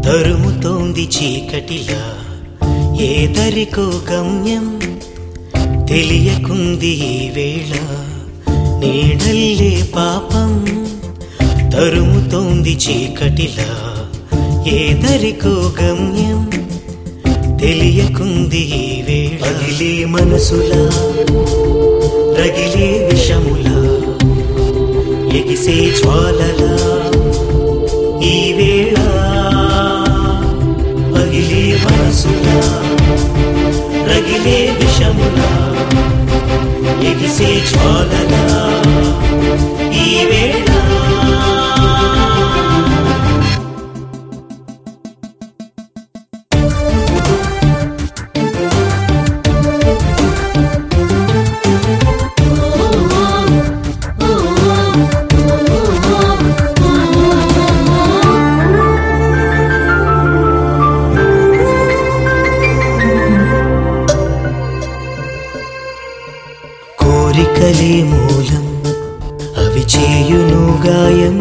తరుముతోంది చీకటిలా ఏదరికో గమ్యం తెలియకుంది ఈ వేళ నీడల్లే పాపం తరుముతోంది చీకటిలా ఏదరికో గమ్యం తెలియకుంది ఈ వేళ రగిలే మనసులా రగిలే విషములా ఎగిసే జ్వాలలా ఈ వేళ పగిలే మనసులా రగిలే విషములా ఎగిసే జ్వాలలా ఈ వేళ కోరికలే మూలం అవి చేయును గాయం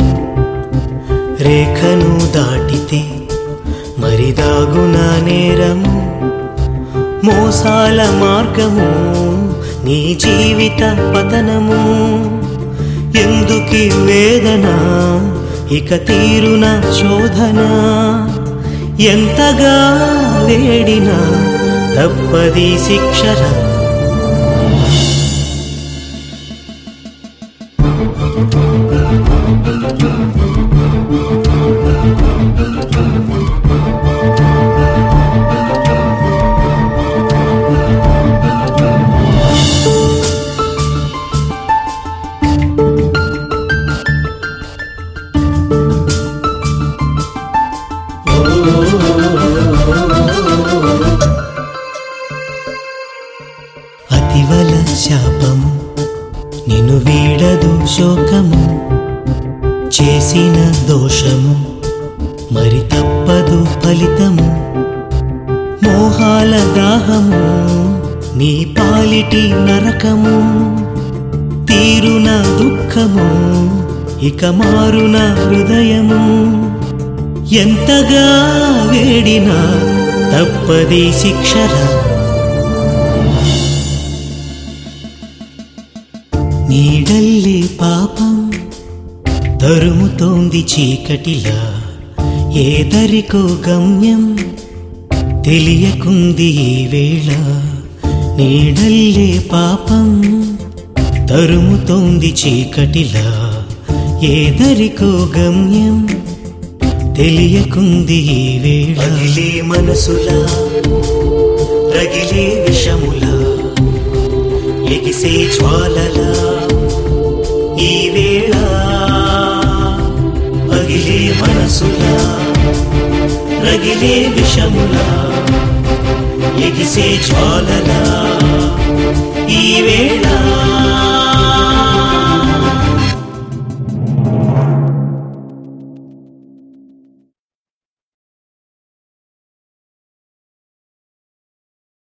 రేఖను దాటితే మరి దాగునా నేరము మోసాల మార్గము నీ జీవిత పతనము ఎందుకి వేదన ఇక తీరున శోధన ఎంతగా వేడినా తప్పది శిక్షరా అతివల శాపము నిన్ను వీడదు శోకము చేసిన దోషము మరి తప్పదు ఫలితము మోహాల దాహము నీ పాలిటి నరకము తీరున దుఃఖము ఇక మారున హృదయము ఎంతగా వేడినా తప్పది శిక్షరా నీడల్లే పాపం తరుముతోంది చీకటిలా ఏదరికో గమ్యం తెలియకుంది ఈ వేళ నీడల్లే పాపం తరుముతోంది చీకటిలా ఏదరికో గమ్యం తెలియకుంది ఈ వేళ రగిలే మనసులా రగిలే విషములా ఎగిసే జ్వాలలా ఈ వేళ పగిలే మనసులా రగిలే విషములా ఎగిసే జ్వాలలా ఈ వేళ